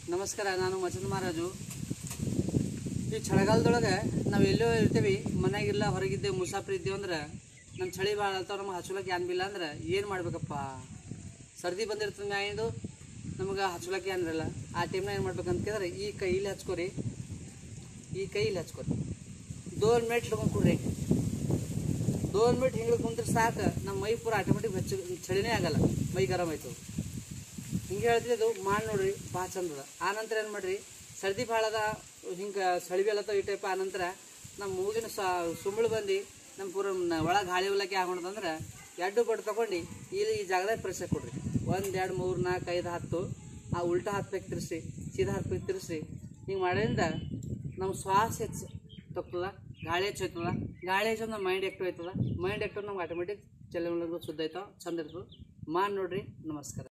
ನಮಸ್ಕಾರ ನಾನು ಮಚಂದ ಮಹಾರಾಜು ಈ ಚಳಿಗಾಲದೊಳಗೆ ನಾವು ಎಲ್ಲೋ ಇರ್ತೀವಿ ಮನ್ಯಾಗಿಲ್ಲ ಹೊರಗಿದ್ದೇವೆ ಮುಸಾಫರ್ ಇದ್ದೇವೆ ಅಂದ್ರೆ ನಮ್ಮ ಚಳಿ ಭಾಳ ಆಗ್ತಾವ ನಮಗೆ ಹಚ್ಚಲಕ್ಕೆ ಏನ್ ಬಿಲ್ಲ ಅಂದ್ರೆ ಏನು ಮಾಡ್ಬೇಕಪ್ಪ ಸರ್ದಿ ಬಂದಿರ್ತದೆ ಮ್ಯಾಗಿಂದು ನಮಗೆ ಹಚ್ಚಲಕ್ಕೆ ಏನಿರಲ್ಲ ಆ ಟೈಮ್ನಾಗ ಏನು ಮಾಡ್ಬೇಕಂತ ಕೇಳಿದ್ರೆ ಈ ಕೈಲಿ ಹಚ್ಕೊರಿ ಈ ಕೈಲಿ ಹಚ್ಕೊರಿ ದೋನ್ ಮಿನಿಟ್ ಹಿಡ್ಕೊಂಡು ಕೊಡ್ರಿ ದೋನ್ ಮಿನಿಟ್ ಹಿಂಗೆ ಕುಂತ್ರೆ ಸಾಕು ನಮ್ಮ ಮೈ ಪೂರ ಆಟೋಮೆಟಿಕ್ ಹಚ್ಚ ಚಳಿನೇ ಆಗಲ್ಲ ಮೈ ಗರಂ ಆಯ್ತು ಹಿಂಗೆ ಹೇಳ್ತೀವಿ ಅದು ಮಾಡಿ ನೋಡ್ರಿ ಭಾಳ ಚಂದ ಅದ ಆನಂತರ ಏನು ಮಾಡ್ರಿ ಸರ್ದಿ ಭಾಳ ಅದ ಹಿಂಗೆ ಚಳಿ ಬೀಳತ್ತವ ಈ ಟೈಪ್ ಆನಂತರ ನಮ್ಮ ಮೂಗಿನ ಸುಂಬಳು ಬಂದು ನಮ್ಮ ಪೂರ ಒಳಗೆ ಗಾಳಿ ಹೊಲಕ್ಕೆ ಆಗೊಂಡ್ದಂದ್ರೆ ಎರಡು ಬಡ್ ತಗೊಂಡು ಇಲ್ಲಿ ಈ ಜಾಗದಾಗ ಪ್ರೆಸ್ ಕೊಡ್ರಿ ಒಂದು ಎರಡು ಮೂರು ನಾಲ್ಕು ಐದು ಹತ್ತು ಆ ಉಲ್ಟಾ ಹತ್ಬೇಕು ತಿರ್ಸ್ರಿ ಸೀದಾ ಹತ್ಬೇಕು ತಿರ್ಸ್ರಿ ಹಿಂಗೆ ಮಾಡೋದ್ರಿಂದ ನಮ್ಮ ಶ್ವಾಸ ಹೆಚ್ಚು ತಗ್ತದ ಗಾಳಿ ಹೆಚ್ಚು ಹೋಯ್ತದ ಗಾಳಿ ಹೆಚ್ಚು ನಮ್ಮ ಮೈಂಡ್ ಆ್ಯಕ್ಟಿವ್ ಆಯ್ತದ ಮೈಂಡ್ ಆ್ಯಕ್ಟಿವ್ ನಮ್ಗೆ ಆಟೋಮೆಟಿಕ್ ಚಲವಲಂಗ ಶುದ್ಧ ಆಯ್ತಾವ ಚಂದ ಇರ್ತದೆ ಮಾಡಿ ನೋಡ್ರಿ ನಮಸ್ಕಾರ